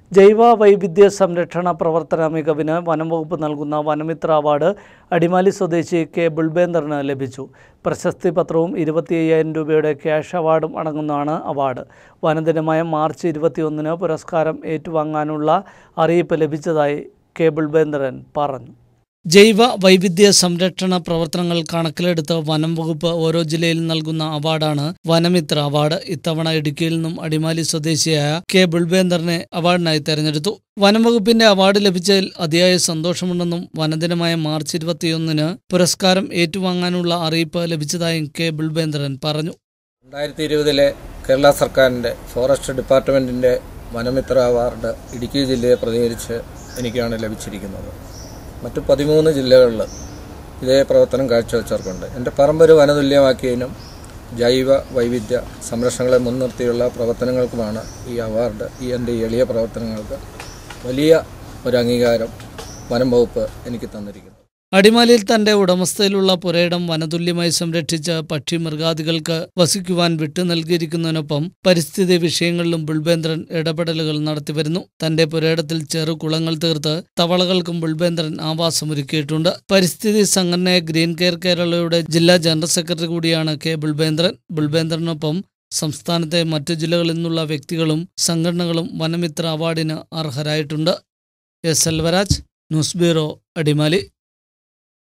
ജൈവ വൈവിധ്യ സംരക്ഷണ പ്രവർത്തന മികവിന് വനം വകുപ്പ് നൽകുന്ന വനമിത്ര അവാർഡ് അടിമാലി സ്വദേശി കെ ബുൾബേന്ദറിന് ലഭിച്ചു പ്രശസ്തി പത്രവും ഇരുപത്തി അയ്യായിരം രൂപയുടെ ക്യാഷ് അവാർഡും അടങ്ങുന്നതാണ് അവാർഡ് വനദിനമായ മാർച്ച് ഇരുപത്തിയൊന്നിന് പുരസ്കാരം ഏറ്റുവാങ്ങാനുള്ള അറിയിപ്പ് ലഭിച്ചതായി കെ ബുൾബേന്ദറൻ പറഞ്ഞു ജൈവ വൈവിധ്യ സംരക്ഷണ പ്രവർത്തനങ്ങൾ കണക്കിലെടുത്ത് വനം വകുപ്പ് ഓരോ ജില്ലയിൽ നൽകുന്ന അവാർഡാണ് വനമിത്ര അവാർഡ് ഇത്തവണ ഇടുക്കിയിൽ നിന്നും അടിമാലി സ്വദേശിയായ കെ ബുൾബേന്ദറിനെ അവാർഡിനായി തെരഞ്ഞെടുത്തു വനം വകുപ്പിന്റെ അവാർഡ് ലഭിച്ചതിൽ അതിയായ സന്തോഷമുണ്ടെന്നും വനദിനമായ മാർച്ച് ഇരുപത്തിയൊന്നിന് പുരസ്കാരം ഏറ്റുവാങ്ങാനുള്ള അറിയിപ്പ് ലഭിച്ചതായും കെ ബുൾബേന്ദറൻ പറഞ്ഞു രണ്ടായിരത്തി ഇരുപതിലെ കേരള സർക്കാരിൻ്റെ ഫോറസ്റ്റ് ഡിപ്പാർട്ട്മെൻറ്റിൻ്റെ വനമിത്ര അവാർഡ് ഇടുക്കി ജില്ലയെ പ്രതികരിച്ച് എനിക്കാണ് ലഭിച്ചിരിക്കുന്നത് മറ്റു പതിമൂന്ന് ജില്ലകളിൽ ഇതേ പ്രവർത്തനം കാഴ്ചവെച്ചവർക്കുണ്ട് എൻ്റെ പറമ്പൊരു വനതുല്യമാക്കിയതിനും ജൈവ വൈവിധ്യ സംരക്ഷണങ്ങളെ മുൻനിർത്തിയുള്ള പ്രവർത്തനങ്ങൾക്കുമാണ് ഈ അവാർഡ് ഈ എൻ്റെ എളിയ പ്രവർത്തനങ്ങൾക്ക് വലിയ ഒരു അംഗീകാരം വനം വകുപ്പ് എനിക്ക് തന്നിരിക്കുന്നു അടിമാലിയിൽ തന്റെ ഉടമസ്ഥയിലുള്ള പുരയിടം വനതുല്യമായി സംരക്ഷിച്ച് പക്ഷി മൃഗാദികൾക്ക് വസിക്കുവാൻ വിട്ടു നൽകിയിരിക്കുന്നതിനൊപ്പം പരിസ്ഥിതി വിഷയങ്ങളിലും ബുൾബേന്ദ്രൻ ഇടപെടലുകൾ നടത്തിവരുന്നു തന്റെ പുരയിടത്തിൽ ചെറു കുളങ്ങൾ തീർത്ത് തവളകൾക്കും ബുൾബേന്ദ്രൻ ആവാസമൊരുക്കിയിട്ടുണ്ട് പരിസ്ഥിതി സംഘടനയായ ഗ്രീൻ കെയർ കേരളയുടെ ജില്ലാ ജനറൽ സെക്രട്ടറി കൂടിയാണ് കെ ബുൾബേന്ദ്രൻ ബുൾബേന്ദ്രനൊപ്പം സംസ്ഥാനത്തെ മറ്റു ജില്ലകളിൽ നിന്നുള്ള വ്യക്തികളും സംഘടനകളും വനമിത്ര അവാർഡിന് അർഹരായിട്ടുണ്ട് S Selvaraj news bureau Adimali